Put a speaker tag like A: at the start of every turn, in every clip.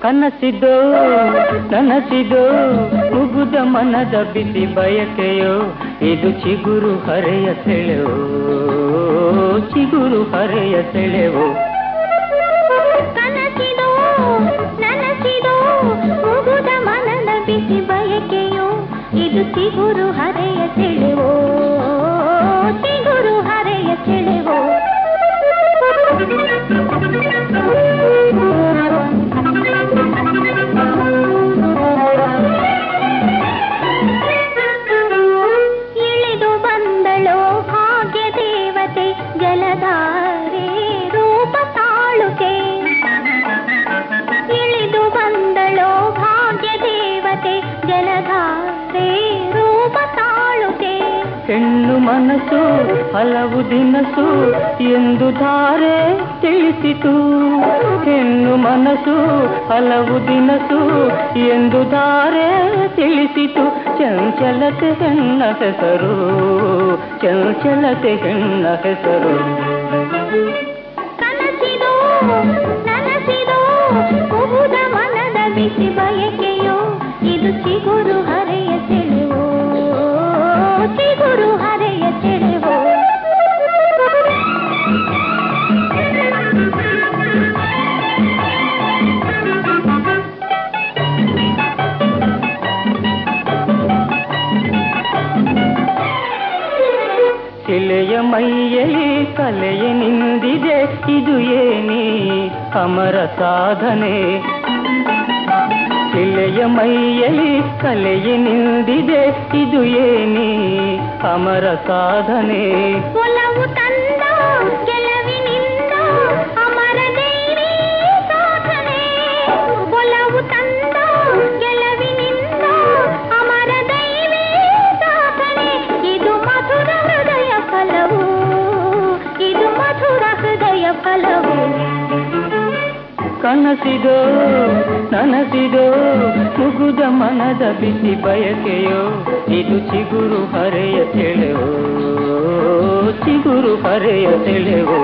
A: ಕನಸಿದೋ ನನಸಿದೋ ಮುಗುದ ಮನದ ಬಿಸಿ ಬಯಕೆಯೋ ಇದು ಚಿಗುರು ಹರೆಯ ಸೆಳೆವೋ ಚಿಗುರು ಹರೆಯ ಸೆಳೆವೋ
B: ಕನಸಿದೋ ನನಸಿದೋ ಮುಗುದ ಮನದ ಬಿಸಿ ಬಯಕೆಯೋ ಇದು ಚಿಗುರು ಹರೆಯ ಸೆಳೆವೋ ಚಿಗುರು ಹರೆಯ ಸೆಳೆವೋ ಇಳಿದು ಬಂದಳೋ ಭಾಗ್ಯ ದೇವತೆ ಜಲಧಾರೆ ರೂಪ ತಾಳುಕೆ ಇಳಿದು ಬಂದಳೋ ಭಾಗ್ಯ ದೇವತೆ ಜಲಧಾರೆ ರೂಪ ತಾಳುಕೆ
A: ಹೆಣ್ಣು ಮನಸ್ಸು ಹಲವು ದಿನಸು ಎಂದು ಧಾರೆ ತಿಳಿಸಿತು ಹೆಣ್ಣು ಮನಸ್ಸು ಹಲವು ದಿನಸು ಎಂದು ಧಾರೆ ತಿಳಿಸಿತು ಚಂಚಲತೆ ಹೆಣ್ಣ ಹೆಸರು ಚಂಚಲತೆ ಹೆಣ್ಣ ಹೆಸರು
B: ಕನಸಿದೋ ನನಸಿದೋ ಮುಗುದ ಮನದ ಬಿಸಿ ಬಯಕೆಯೋ ಇದು ಚಿಗುರು ಹರೆಯ ಸೆಳೆವೋ ಚಿಗುರು ಹರೆಯ ಸೆಳೆವೋ
A: ಶಿಲೆಯ ಮೈಯಲ್ಲಿ ಕಲೆಯ ನಿಂದಿದೆ ಇದು ಏನಿ ಅಮರ ಸಾಧನೆ ಶಿಲೆಯ ಮೈಯಲ್ಲಿ ಕಲೆಯ ನಿಂದಿದೆ ಇದು ಏನಿ ಅಮರ ಸಾಧನೆ
B: ಒಲವು ತಂದ ಗೆಲುವಿನಿಂದ ಅಮರ ದೇವಿ ಸಾಧನೆ ಒಲವು ತಂದ ಗೆಲುವಿನಿಂದ ಅಮರ ದೇವಿ ಸಾಧನೆ ಇದು ಮಧುರ ಹೃದಯ ಫಲವು ಇದು ಮಧುರ ಹೃದಯ ಫಲವು
A: ಕನಸಿದೋ ನನಸಿದೋ ಮುಗುದ ಮನದ ಬಿಸಿ ಬಯಕೆಯೋ ಇದು ಚಿಗುರು ಹರೆಯ ಸೆಳೆವೋ ಚಿಗುರು ಹರೆಯ ಸೆಳೆವೋ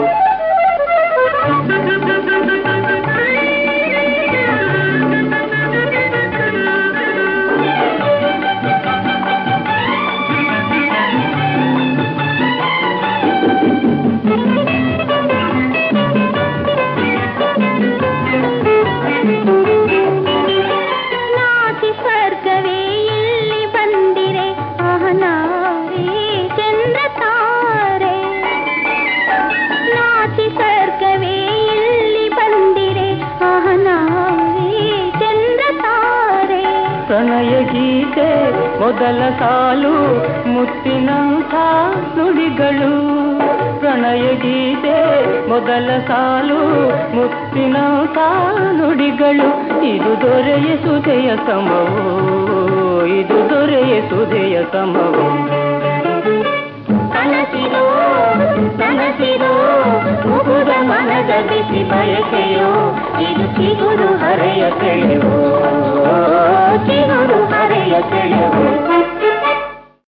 B: ನಾಚಿ ಸ್ವರ್ಗವೇ ಇಲ್ಲಿ ಬಂದಿರೆ ಅಹನಾರಿ ಚಂದ್ರ ತಾರೆ ನಾಚಿ ಸ್ವರ್ಗವೇ ಇಲ್ಲಿ ಬಂದಿರೆ ಅಹನಾರಿ ಚಂದ್ರ ತಾರೆ
A: ಪ್ರಣಯ ಗೀತೆ ಮೊದಲ ಸಾಲು ಮುತ್ತಿನಂಥ ನುಡಿಗಳು ಪ್ರಣಯ ಗೀತೆ ಮೊದಲ ಸಾಲು ಮುತ್ತಿನಂಥ ನುಡಿಗಳು ಇದು ದೊರೆಯ ಸುದೆಯ ಸಮವು ಇದು ದೊರೆಯ ಸುದೆಯ ಸಮವು
B: ಕನಸಿದೋ ಕನಸಿದೋ ಮುಗುದ ಮನದ ಬಿಸಿ ಬಯಕೆಯೋ ಇದು ಚಿಗುರು ಹರೆಯ ಸೆಳೆವೋ ಚಿಗುರು ಹರೆಯ ಸೆಳೆವೋ